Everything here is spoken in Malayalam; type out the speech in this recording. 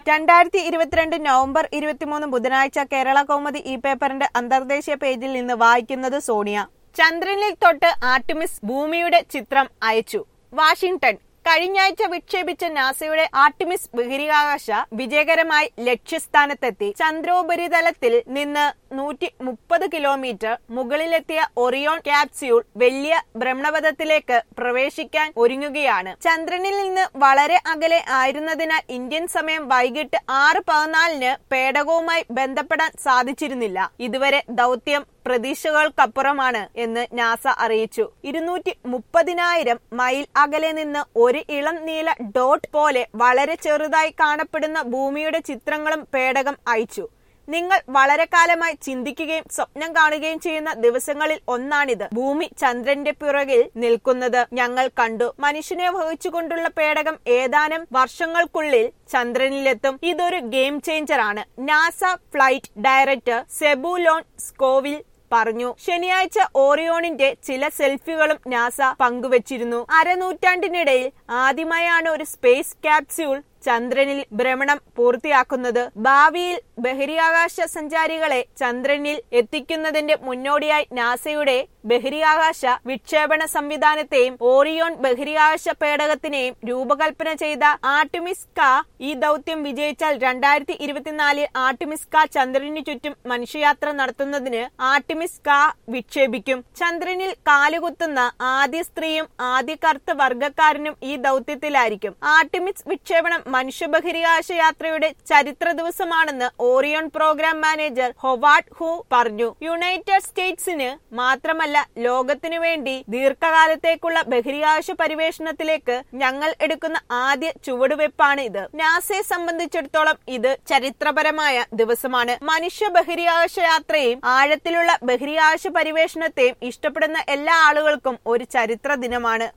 രണ്ടായിരത്തി ഇരുപത്തിരണ്ട് നവംബർ ഇരുപത്തിമൂന്ന് ബുധനാഴ്ച കേരള കൗമുദി ഈ പേപ്പറിന്റെ അന്തർദേശീയ പേജിൽ നിന്ന് വായിക്കുന്നത് സോണിയ ചന്ദ്രനിൽ തൊട്ട് ആർട്ടിമിസ് ഭൂമിയുടെ ചിത്രം അയച്ചു വാഷിംഗ്ടൺ കഴിഞ്ഞയാഴ്ച വിക്ഷേപിച്ച നാസയുടെ ആർട്ടിമിസ് ബഹിരാകാശ വിജയകരമായി ലക്ഷ്യസ്ഥാനത്തെത്തി ചന്ദ്രോപരിതലത്തിൽ നിന്ന് നൂറ്റി മുപ്പത് കിലോമീറ്റർ മുകളിലെത്തിയ ഒറിയോൺ ക്യാപ്സ്യൂൾ വലിയ ഭ്രമണപഥത്തിലേക്ക് പ്രവേശിക്കാൻ ഒരുങ്ങുകയാണ് ചന്ദ്രനിൽ നിന്ന് വളരെ അകലെ ആയിരുന്നതിനാൽ ഇന്ത്യൻ സമയം വൈകിട്ട് ആറ് പതിനാലിന് പേടകവുമായി ബന്ധപ്പെടാൻ സാധിച്ചിരുന്നില്ല ഇതുവരെ ദൗത്യം പ്രതീക്ഷകൾക്കപ്പുറമാണ് എന്ന് നാസ അറിയിച്ചു ഇരുന്നൂറ്റി മുപ്പതിനായിരം മൈൽ അകലെ നിന്ന് ഒരു ഇളം നീല ഡോട്ട് പോലെ വളരെ ചെറുതായി കാണപ്പെടുന്ന ഭൂമിയുടെ ചിത്രങ്ങളും പേടകം അയച്ചു നിങ്ങൾ വളരെ കാലമായി ചിന്തിക്കുകയും സ്വപ്നം കാണുകയും ചെയ്യുന്ന ദിവസങ്ങളിൽ ഒന്നാണിത് ഭൂമി ചന്ദ്രന്റെ പിറകിൽ നിൽക്കുന്നത് ഞങ്ങൾ കണ്ടു മനുഷ്യനെ വഹിച്ചുകൊണ്ടുള്ള പേടകം ഏതാനും വർഷങ്ങൾക്കുള്ളിൽ ചന്ദ്രനിലെത്തും ഇതൊരു ഗെയിം ചേഞ്ചർ ആണ് NASA flight director Zebulon Scoville പറഞ്ഞു ശനിയാഴ്ച ഓറിയോണിന്റെ ചില സെൽഫികളും നാസ പങ്കുവച്ചിരുന്നു അരനൂറ്റാണ്ടിനിടയിൽ ആദ്യമായാണ് ഒരു സ്പേസ് ക്യാപ്സ്യൂൾ ചന്ദ്രനിൽ ഭ്രമണം പൂർത്തിയാക്കുന്നത് ഭാവിയിൽ ബഹിരാകാശ സഞ്ചാരികളെ ചന്ദ്രനിൽ എത്തിക്കുന്നതിന്റെ മുന്നോടിയായി നാസയുടെ ബഹിരാകാശ വിക്ഷേപണ സംവിധാനത്തെയും ഓറിയോൺ ബഹിരാകാശ പേടകത്തിനെയും രൂപകൽപ്പന ചെയ്ത ആർട്ടിമിസ്ക ഈ ദൗത്യം വിജയിച്ചാൽ രണ്ടായിരത്തി ഇരുപത്തിനാലിൽ ആർട്ടിമിസ്ക ചന്ദ്രനു ചുറ്റും മനുഷ്യയാത്ര നടത്തുന്നതിന് ആർട്ടിമിസ്ക വിക്ഷേപിക്കും ചന്ദ്രനിൽ കാലുകുത്തുന്ന ആദ്യ സ്ത്രീയും ആദ്യ കറുത്ത വർഗക്കാരനും ഈ ദൗത്യത്തിലായിരിക്കും ആർട്ടിമിസ് വിക്ഷേപണം മനുഷ്യ ബഹിരാകാശ യാത്രയുടെ ചരിത്ര ദിവസമാണെന്ന് Orion program manager Howard Hu പറഞ്ഞു യുണൈറ്റഡ് സ്റ്റേറ്റ്സിന് മാത്രമല്ല ലോകത്തിനു വേണ്ടി ദീർഘകാലത്തേക്കുള്ള ബഹിരാകാശ പരിവേഷണത്തിലേക്ക് ഞങ്ങൾ എടുക്കുന്ന ആദ്യ ചുവടുവെപ്പാണ് ഇത് നാസയെ സംബന്ധിച്ചിടത്തോളം ഇത് ചരിത്രപരമായ ദിവസമാണ് മനുഷ്യ ബഹിരാകാശ യാത്രയും ആഴത്തിലുള്ള ബഹിരാകാശ പരിവേഷണത്തെയും ഇഷ്ടപ്പെടുന്ന എല്ലാ ആളുകൾക്കും ഒരു ചരിത്ര ദിനമാണ്